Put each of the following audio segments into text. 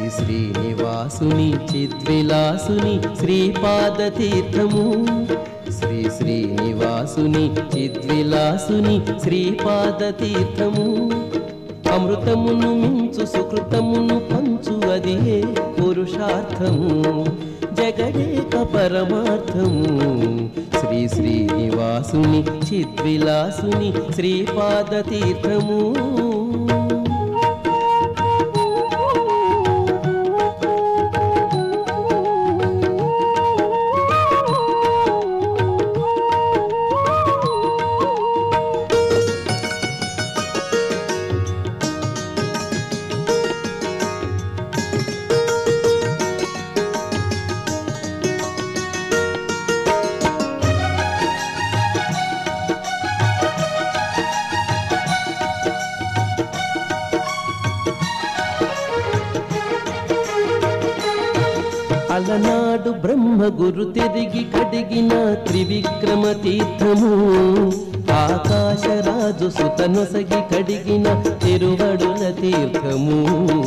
శ్రీనివాసుని చిద్విలాసుని శ్రీపాద తీర్థము శ్రీ శ్రీనివాసుని చిద్విలాసుని శ్రీపాద తీర్థము అమృతమును మించు సుకృతమును పంచు అది పురుషార్థము జగదేక పరమార్థము శ్రీ శ్రీనివాసుని చిద్విలాసుని శ్రీపాద తీర్థము అలనాడు బ్రహ్మ గురు తిరిగి కడిగిన త్రివిక్రమ తీర్థము ఆకాశరాజు సుతనొసగి కడిగిన తిరువడుల తీర్థము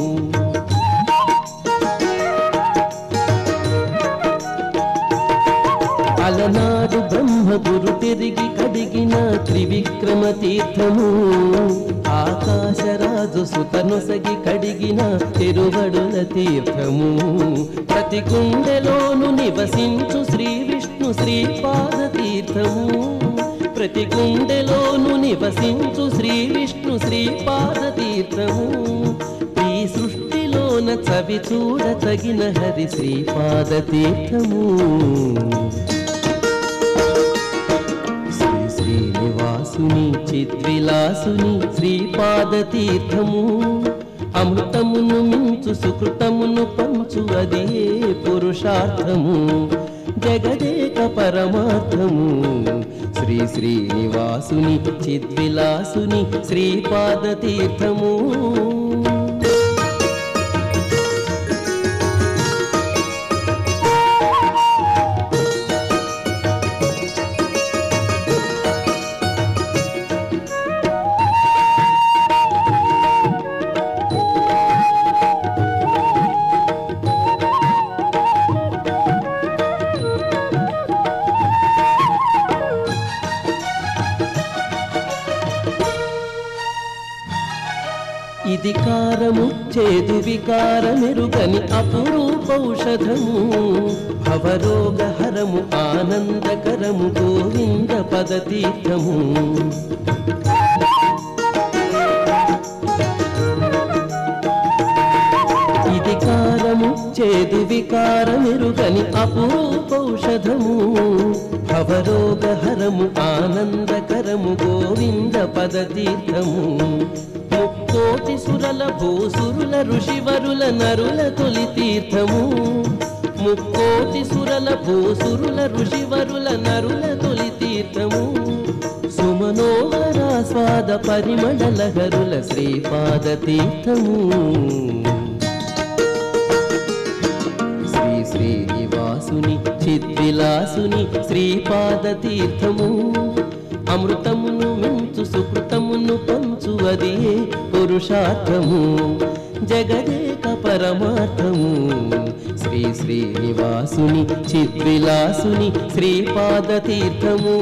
అలనాడు బ్రహ్మ గురు తిరిగి కడిగిన త్రివిక్రమ తీర్థము ఆకాశరాజు సుతనొసగి కడిగిన తిరువడుల తీర్థము ప్రతి గుండెలోను నివసించు శ్రీ విష్ణు శ్రీపాద తీర్థము ప్రతి గుండెలోను నివసించు శ్రీ విష్ణు శ్రీపాద తీర్థము ఈ సృష్టిలోన చవి చూడ తగిన హరి శ్రీపాద తీర్థము శ్రీ శ్రీనివాసుని చిద్విలాసుని శ్రీపాద తీర్థము అమృతమును మించు సుకృతమును పంచు అదే పురుషార్థము జగదేక పరమార్థము శ్రీ శ్రీనివాసుని చిద్విలాసుని శ్రీపాద తీర్థము ఇది కారము చేదు వికారమెరుగని అపురూపౌషధము భవరోగహరము ఆనందకరము గోవింద పదతీర్థము ఇది కారము చేదు వికారమెరుగని అపురూపౌషధము భవరోగహరము ఆనందకరము గోవింద పదతీర్థము ముక్కోటి సురల భూసురుల ఋషివరుల నరుల తొలి తీర్థము ముక్కోటి సురల భూసురుల ఋషివరుల నరుల తొలి తీర్థము సుమనోహర స్వాద పరిమళలహరుల శ్రీపాద తీర్థము శ్రీ శ్రీనివాసుని చిద్విలాసుని శ్రీపాద తీర్థము అమృతమును మించు సుకృతమును పంచు అది పురుషార్థము జగదేక పరమార్థము శ్రీ శ్రీనివాసుని చిద్విలాసుని శ్రీపాద తీర్థము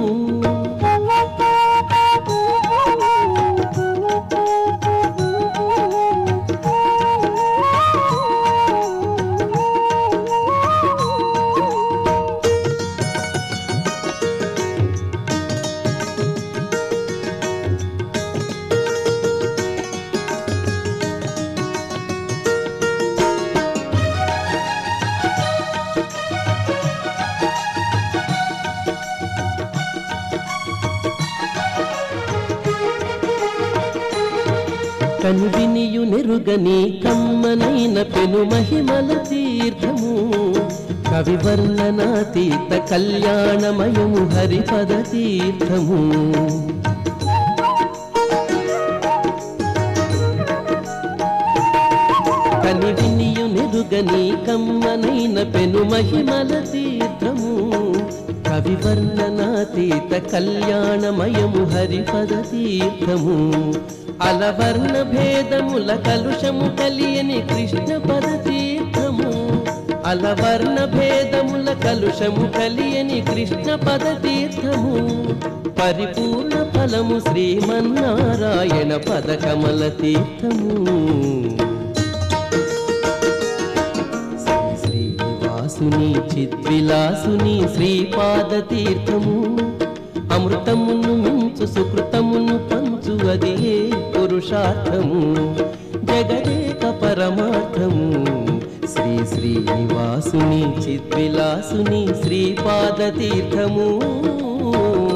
కనువినియు నెరుగని కమ్మనైన పెను మహిమల తీర్థము కవి వర్ణనాతీత కళ్యాణమయము హరిపద తీర్థము కనివినియు నెరుగని కమ్మనైన పెను మహిమల తీర్థము కవివర్ణనాతీత కళ్యాణమయము హరిపద తీర్థము అలవర్ణ భేదముల కలుషము కలియని కృష్ణ పద తీర్థము అలవర్ణ భేదముల కలుషము కలియని కృష్ణ పద తీర్థము పరిపూర్ణ ఫలము శ్రీమన్నారాయణ పద కమల తీర్థము శ్రీ శ్రీనివాసుని చిద్విలాసుని శ్రీపాద తీర్థము అమృతమును మించు సుకృతమును పంచు అది ఏ పురుషార్థము జగదేక పరమార్థము శ్రీ శ్రీనివాసుని చిద్విలాసుని శ్రీపాద తీర్థము